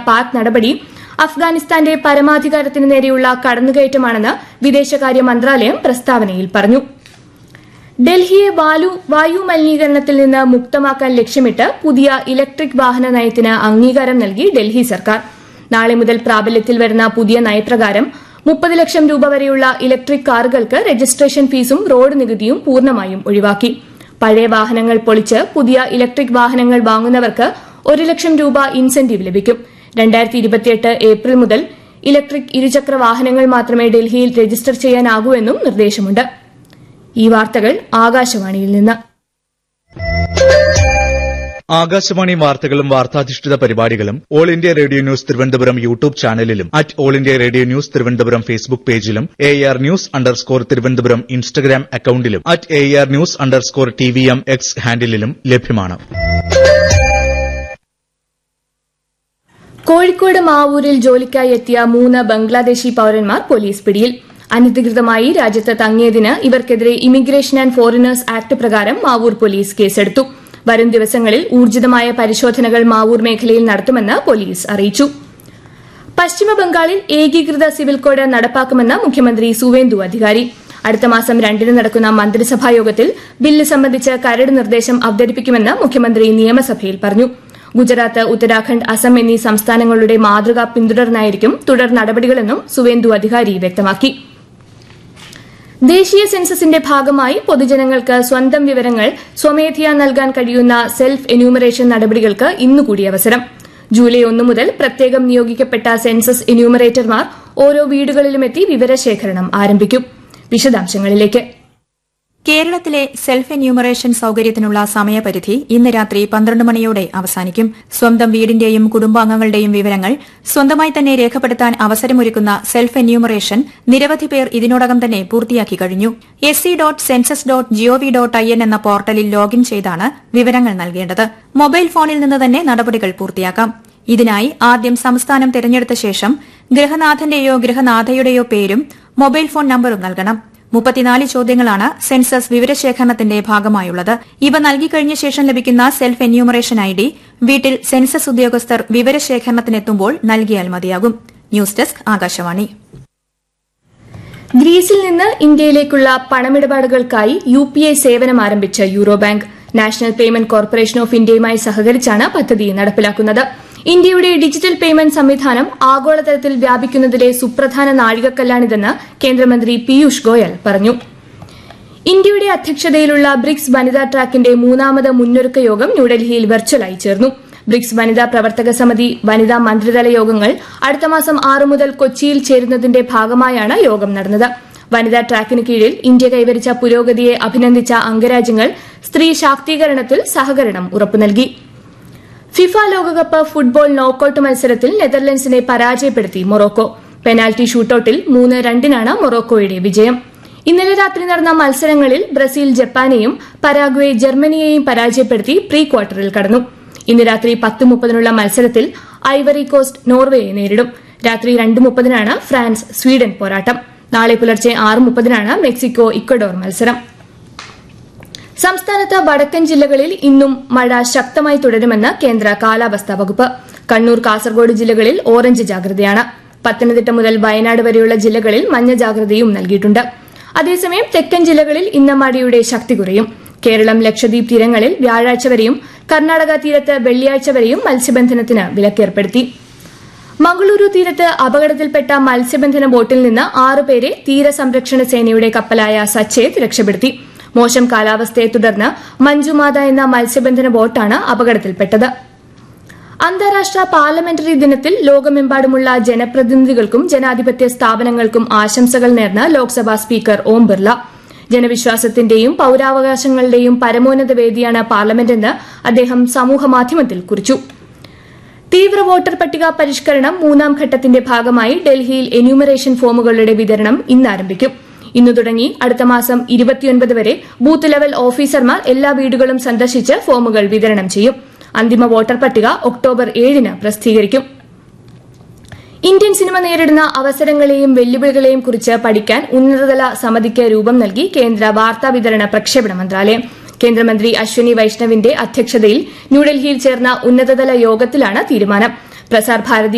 പാക് നടപടി അഫ്ഗാനിസ്ഥാന്റെ പരമാധികാരത്തിന് നേരെയുള്ള കടന്നുകയറ്റമാണെന്ന് വിദേശകാര്യ മന്ത്രാലയം പ്രസ്താവനയിൽ പറഞ്ഞു ഡൽഹിയെ വാലു വായു മലിനീകരണത്തിൽ നിന്ന് മുക്തമാക്കാൻ ലക്ഷ്യമിട്ട് പുതിയ ഇലക്ട്രിക് വാഹന നയത്തിന് അംഗീകാരം നൽകി ഡൽഹി സർക്കാർ നാളെ മുതൽ പ്രാബല്യത്തിൽ വരുന്ന പുതിയ നയപ്രകാരം മുപ്പത് ലക്ഷം രൂപ വരെയുള്ള ഇലക്ട്രിക് കാറുകൾക്ക് രജിസ്ട്രേഷൻ ഫീസും റോഡ് നികുതിയും പൂർണ്ണമായും ഒഴിവാക്കി പഴയ വാഹനങ്ങൾ പൊളിച്ച് പുതിയ ഇലക്ട്രിക് വാഹനങ്ങൾ വാങ്ങുന്നവർക്ക് ഒരു ലക്ഷം രൂപ ഇൻസെന്റീവ് ലഭിക്കും രണ്ടായിരത്തി ഇരുപത്തിയെട്ട് ഏപ്രിൽ മുതൽ ഇലക്ട്രിക് ഇരുചക്ര വാഹനങ്ങൾ മാത്രമേ ഡൽഹിയിൽ രജിസ്റ്റർ ചെയ്യാനാകൂ എന്നും നിർദ്ദേശമുണ്ട് ഈ വാർത്തകൾ ആകാശവാണിയിൽ നിന്ന് ആകാശവാണി വാർത്തകളും വാർത്താധിഷ്ഠിത പരിപാടികളും all India radio news Thiruvananthapuram YouTube ചാനലിലും at all India radio news Thiruvananthapuram Facebook പേജിലും A R news underscore Thiruvananthapuram Instagram അക്കൌണ്ടിലും at A R news underscore T V M X ഹാൻഡിലും ലഭ്യമാണ് കോഴിക്കോട് മാവൂരിൽ ജോലിക്കായി എത്തിയ മൂന്ന് ബംഗ്ലാദേശി പൌരന്മാർ പോലീസ് പിടിയിൽ അനധികൃതമായി രാജ്യത്ത് തങ്ങിയതിന് ഇവർക്കെതിരെ ഇമിഗ്രേഷൻ ആൻഡ് ഫോറിനേഴ്സ് ആക്ട് പ്രകാരം മാവൂർ പോലീസ് കേസെടുത്തു വരും ദിവസങ്ങളിൽ ഊർജിതമായ പരിശോധനകൾ മാവൂർ മേഖലയിൽ നടത്തുമെന്ന് പോലീസ് അറിയിച്ചു പശ്ചിമബംഗാളിൽ ഏകീകൃത സിവിൽ കോഡ് നടപ്പാക്കുമെന്ന് മുഖ്യമന്ത്രി സുവേന്ദു അധികാരി അടുത്ത മാസം രണ്ടിന് നടക്കുന്ന മന്ത്രിസഭാ യോഗത്തിൽ ബില്ല് സംബന്ധിച്ച് കരട് നിർദ്ദേശം അവതരിപ്പിക്കുമെന്ന് മുഖ്യമന്ത്രി നിയമസഭയിൽ പറഞ്ഞു ഗുജറാത്ത് ഉത്തരാഖണ്ഡ് അസം എന്നീ സംസ്ഥാനങ്ങളുടെ മാതൃക പിന്തുടർന്നായിരിക്കും തുടർ നടപടികളെന്നും സുവേന്ദു അധികാരി വ്യക്തമാക്കി ദേശീയ സെൻസസിന്റെ ഭാഗമായി പൊതുജനങ്ങൾക്ക് സ്വന്തം വിവരങ്ങൾ സ്വമേധയാ നൽകാൻ കഴിയുന്ന സെൽഫ് എന്യൂമറേഷൻ നടപടികൾക്ക് ഇന്നുകൂടി അവസരം ജൂലൈ ഒന്ന് മുതൽ പ്രത്യേകം നിയോഗിക്കപ്പെട്ട സെൻസസ് എന്യൂമറേറ്റർമാർ ഓരോ വീടുകളിലുമെത്തി വിവരശേഖരണം ആരംഭിക്കും വിശദാംശങ്ങളിലേക്ക് കേരളത്തിലെ സെൽഫ് എന്യൂമറേഷൻ സൌകര്യത്തിനുള്ള സമയപരിധി ഇന്ന് രാത്രി പന്ത്രണ്ട് മണിയോടെ അവസാനിക്കും സ്വന്തം വീടിന്റെയും കുടുംബാംഗങ്ങളുടെയും വിവരങ്ങൾ സ്വന്തമായി തന്നെ രേഖപ്പെടുത്താൻ അവസരമൊരുക്കുന്ന സെൽഫ് എന്യൂമറേഷൻ നിരവധി പേർ ഇതിനോടകം തന്നെ പൂർത്തിയാക്കി കഴിഞ്ഞു S C dot census dot GOV dot I N എന്ന പോർട്ടലിൽ ലോഗിൻ ചെയ്താണ് വിവരങ്ങൾ നൽകേണ്ടത് മൊബൈൽ ഫോണിൽ നിന്ന് തന്നെ നടപടികൾ പൂർത്തിയാക്കാം ഇതിനായി ആദ്യം സംസ്ഥാനം തിരഞ്ഞെടുത്ത ശേഷം ഗൃഹനാഥന്റെയോ ഗൃഹനാഥയുടെയോ പേരും മൊബൈൽ ഫോൺ നമ്പറും നൽകണം മുപ്പത്തിനാല് ചോദ്യങ്ങളാണ് സെൻസസ് വിവരശേഖരണത്തിന്റെ ഭാഗമായുള്ളത് ഇവ നൽകിക്കഴിഞ്ഞ ശേഷം ലഭിക്കുന്ന സെൽഫ് എന്യൂമറേഷൻ ഐ ഡി വീട്ടിൽ സെൻസസ് ഉദ്യോഗസ്ഥർ വിവരശേഖരണത്തിനെത്തുമ്പോൾ നൽകിയാൽ മതിയാകും ന്യൂസ് ഡെസ്ക് ആകാശവാണി ഗ്രീസിൽ നിന്ന് ഇന്ത്യയിലേക്കുള്ള പണമിടപാടുകൾക്കായി യു പി ഐ സേവനം ആരംഭിച്ച euro bank national payment corporation of ഇന്ത്യയുമായി സഹകരിച്ചാണ് പദ്ധതി നടപ്പിലാക്കുന്നത് ഇന്ത്യയുടെ ഡിജിറ്റൽ പേയ്മെന്റ് സംവിധാനം ആഗോളതലത്തിൽ വ്യാപിക്കുന്നതിലെ സുപ്രധാന നാഴികക്കല്ലാണിതെന്ന് കേന്ദ്രമന്ത്രി പീയൂഷ് ഗോയൽ പറഞ്ഞു ഇന്ത്യയുടെ അധ്യക്ഷതയിലുള്ള ബ്രിക്സ് വനിതാ ട്രാക്കിന്റെ മൂന്നാമത് മുന്നൊരുക്ക യോഗം ന്യൂഡൽഹിയിൽ വെർച്വലായി ചേർന്നു ബ്രിക്സ് വനിതാ പ്രവർത്തക സമിതി വനിതാ മന്ത്രിതല യോഗങ്ങൾ അടുത്ത മാസം ആറ് മുതൽ കൊച്ചിയിൽ ചേരുന്നതിന്റെ ഭാഗമായാണ് യോഗം നടന്നത് വനിതാ ട്രാക്കിന് കീഴിൽ ഇന്ത്യ കൈവരിച്ച പുരോഗതിയെ അഭിനന്ദിച്ച അംഗരാജ്യങ്ങൾ സ്ത്രീ ശാക്തീകരണത്തിൽ സഹകരണം ഉറപ്പു നൽകി ഫിഫ ലോകകപ്പ് ഫുട്ബോൾ നോക്കൌട്ട് മത്സരത്തിൽ നെതർലൻഡ്സിനെ പരാജയപ്പെടുത്തി മൊറോക്കോ പെനാൽറ്റി ഷൂട്ടൌട്ടിൽ മൂന്ന് രണ്ടിനാണ് മൊറോക്കോയുടെ വിജയം ഇന്നലെ രാത്രി നടന്ന മത്സരങ്ങളിൽ ബ്രസീൽ ജപ്പാനെയും പരാഗ്വെ ജർമ്മനിയെയും പരാജയപ്പെടുത്തി പ്രീ ക്വാർട്ടറിൽ കടന്നു ഇന്ന് രാത്രി പത്ത് മുപ്പതിനുള്ള മത്സരത്തിൽ ഐവറി കോസ്റ്റ് നോർവേയെ നേരിടും രാത്രി രണ്ട് മുപ്പതിനാണ് ഫ്രാൻസ് സ്വീഡൻ പോരാട്ടം നാളെ പുലർച്ചെ ആറ് മുപ്പതിനാണ് മെക്സിക്കോ ഇക്വഡോർ മത്സരം സംസ്ഥാനത്ത് വടക്കൻ ജില്ലകളിൽ ഇന്നും മഴ ശക്തമായി തുടരുമെന്ന് കേന്ദ്ര കാലാവസ്ഥാ വകുപ്പ് കണ്ണൂർ കാസർഗോഡ് ജില്ലകളിൽ ഓറഞ്ച് ജാഗ്രതയാണ് പത്തനംതിട്ട മുതൽ വയനാട് വരെയുള്ള ജില്ലകളിൽ മഞ്ഞ ജാഗ്രതയും നൽകിയിട്ടുണ്ട് അതേസമയം തെക്കൻ ജില്ലകളിൽ ഇന്ന് മഴയുടെ ശക്തി കുറയും കേരളം ലക്ഷദ്വീപ് തീരങ്ങളിൽ വ്യാഴാഴ്ച വരെയും കർണാടക തീരത്ത് വെള്ളിയാഴ്ച വരെയും മത്സ്യബന്ധനത്തിന് വിലക്കേർപ്പെടുത്തി മംഗളൂരു തീരത്ത് അപകടത്തിൽപ്പെട്ട മത്സ്യബന്ധന ബോട്ടിൽ നിന്ന് ആറുപേരെ തീരസംരക്ഷണ സേനയുടെ കപ്പലായ സച്ചേത് രക്ഷപ്പെടുത്തി മോശം കാലാവസ്ഥയെ തുടർന്ന് മഞ്ജുമാത എന്ന മത്സ്യബന്ധന ബോട്ടാണ് അപകടത്തിൽപ്പെട്ടത് അന്താരാഷ്ട്ര പാർലമെന്ററി ദിനത്തിൽ ലോകമെമ്പാടുമുള്ള ജനപ്രതിനിധികൾക്കും ജനാധിപത്യ സ്ഥാപനങ്ങൾക്കും ആശംസകൾ നേർന്ന് ലോക്സഭാ സ്പീക്കർ ഓം ബിർല ജനവിശ്വാസത്തിന്റെയും പൌരാവകാശങ്ങളുടെയും പരമോന്നത വേദിയാണ് പാർലമെന്റെന്ന് അദ്ദേഹം സമൂഹമാധ്യമത്തിൽ കുറിച്ചു തീവ്ര വോട്ടർ പട്ടിക പരിഷ്കരണം മൂന്നാം ഘട്ടത്തിന്റെ ഭാഗമായി ഡൽഹിയിൽ എന്യൂമറേഷൻ ഫോമുകളുടെ വിതരണം ഇന്ന് ആരംഭിക്കും ഇന്നു തുടങ്ങി അടുത്ത മാസം ഇരുപത്തിയൊൻപത് വരെ ബൂത്ത് ലെവൽ ഓഫീസർമാർ എല്ലാ വീടുകളും സന്ദർശിച്ച് ഫോമുകൾ വിതരണം ചെയ്യും അന്തിമ വോട്ടർ പട്ടിക ഒക്ടോബർ ഏഴിന് പ്രസിദ്ധീകരിക്കും ഇന്ത്യൻ സിനിമ നേരിടുന്ന അവസരങ്ങളെയും വെല്ലുവിളികളെയും കുറിച്ച് പഠിക്കാൻ ഉന്നതതല സമിതിക്ക് രൂപം നൽകി കേന്ദ്ര വാർത്താ വിതരണ പ്രക്ഷേപണ മന്ത്രാലയം കേന്ദ്രമന്ത്രി അശ്വനി വൈഷ്ണവിന്റെ അധ്യക്ഷതയിൽ ന്യൂഡൽഹിയിൽ ചേർന്ന ഉന്നതതല യോഗത്തിലാണ് തീരുമാനം പ്രസാർ ഭാരതി